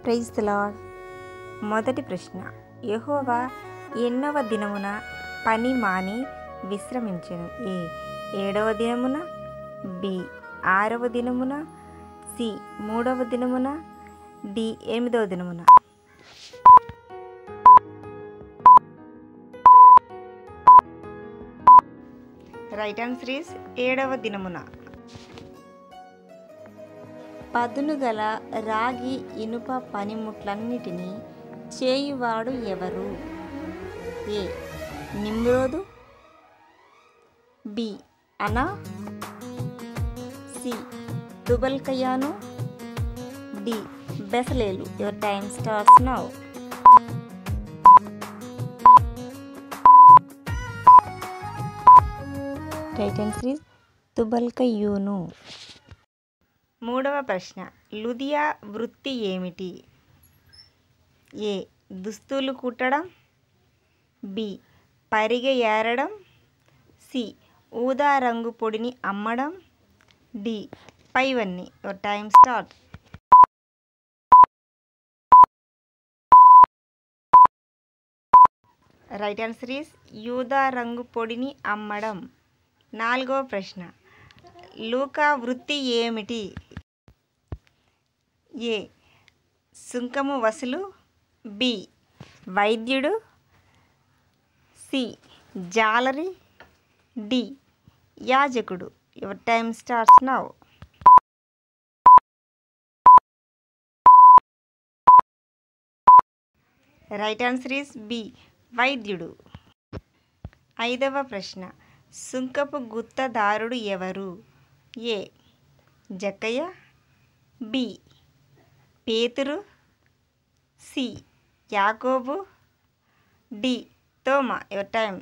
praise the lord మొదటి ప్రశ్న యెహోవా ఎన్నవ దినమున పని మాని విశ్రమించెను ఏ ఏడవ దినమున బి ఆరవ దినమున సి మూడవ దినమున డి ఎనిమిదవ దినమున రైట్ ఆన్సర్ ఈస్ ఏడవ దినమున పదును గల రాగి ఇనుప పనిముట్లన్నిటినీ చేయువాడు ఎవరు ఏ నిమ్రోదు బి అనా సి తుబల్కయాను డి బెసలేలు your time starts now right answer is తుబల్కయూను మూడవ ప్రశ్న లుదియా వృత్తి ఏమిటి ఏ దుస్తులు కుట్టడం బి పరిగె ఏరడం సి ఊదా రంగు పొడిని అమ్మడం డి పైవన్నీ your time start right answer is యూదా రంగు పొడిని అమ్మడం నాలుగవ ప్రశ్న లూకా వృత్తి ఏమిటి ఏ సుంకము వసూలు బి వైద్యుడు సి జాలరి డి యాజకుడు your time starts now right answer is B వైద్యుడు ఐదవ ప్రశ్న సుంకపు గుత్తదారుడు ఎవరు ఏ జక్కయ్య బి పేతురు సి యాకోబు డి తోమా యువర్ టైమ్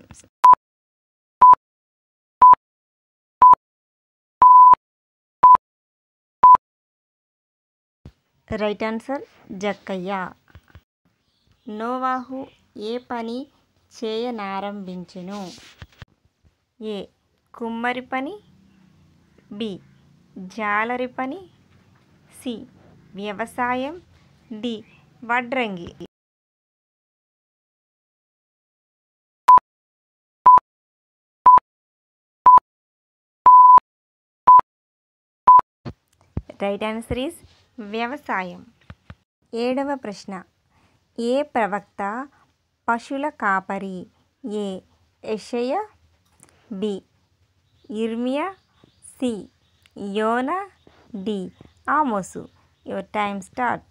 రైట్ ఆన్సర్ జక్కయ్య నోవాహు ఏ పని చేయనారంభించెను ఏ కుమ్మరి పని బి జాలరి పని సి వ్యవసాయం డి వడ్రంగి రైట్ ఆన్సర్ ఈస్ వ్యవసాయం ఏడవ ప్రశ్న ఏ ప్రవక్త పశువుల కాపరి ఏ యెషయ బి ఇర్మియా సి యోనా డి ఆమోసు your time start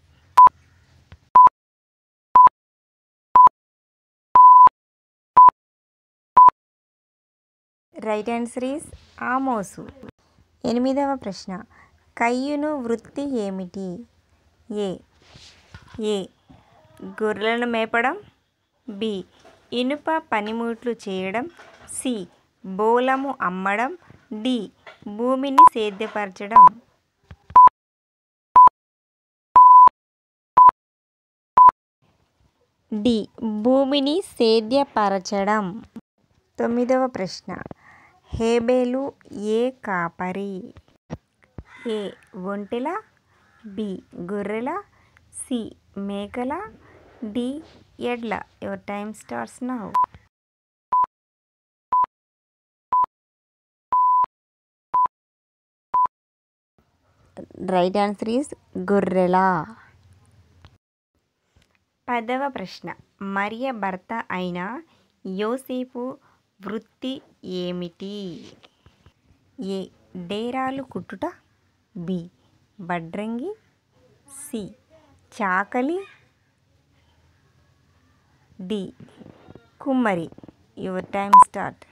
right answer is ఆమోసు ఎనిమిదవ ప్రశ్న కయ్యును వృత్తి ఏమిటి ఏ ఏ గొర్రెలను మేపడం బి ఇనుప పనిముట్లు చేయడం సి బోలము అమ్మడం డి భూమిని సేద్యపరచడం డి భూమిని సేద్యపరచడం తొమ్మిదవ ప్రశ్న హేబేలు ఏ కాపరి ఏ ఒంటెల బి గొర్రెల సి మేకల డి ఎడ్ల your time starts now right answer is గొర్రెల పదవ ప్రశ్న మరియ భర్త అయిన యోసేపు వృత్తి ఏమిటి ఏ డేరాలు కుట్టుట బి వడ్రంగి సి చాకలి డి కుమ్మరి your time start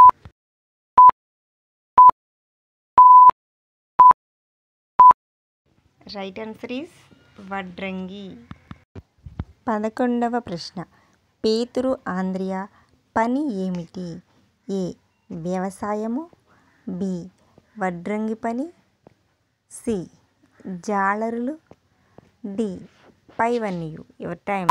right answer is వడ్రంగి పదకొండవ ప్రశ్న పేతురు ఆంధ్రియా పని ఏమిటి ఏ వ్యవసాయము బి వడ్రంగి పని సి జాలరులు డి పైవన్నీయు your time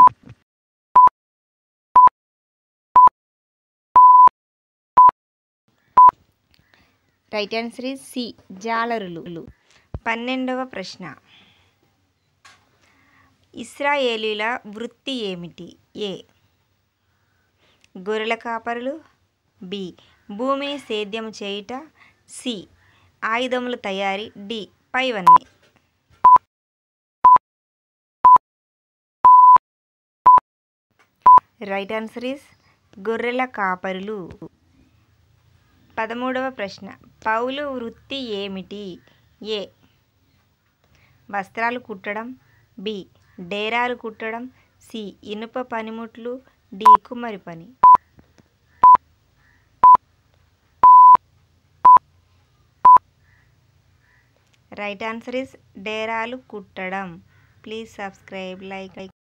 right answer is C జాలరులు పన్నెండవ ప్రశ్న ఇస్రాయేలీల వృత్తి ఏమిటి ఏ గొర్రెల కాపరులు బి భూమిని సేద్యం చేయుట సి ఆయుధముల తయారీ డి పైవన్నీ రైట్ ఆన్సర్ ఇస్ గొర్రెల కాపరులు పదమూడవ ప్రశ్న పౌలు వృత్తి ఏమిటి ఏ వస్త్రాలు కుట్టడం బి డేరాలు కుట్టడం సి ఇనుప పనిముట్లు డి కుమ్మరి పని రైట్ ఆన్సర్ ఇస్ డేరాలు కుట్టడం ప్లీజ్ సబ్స్క్రైబ్ లైక్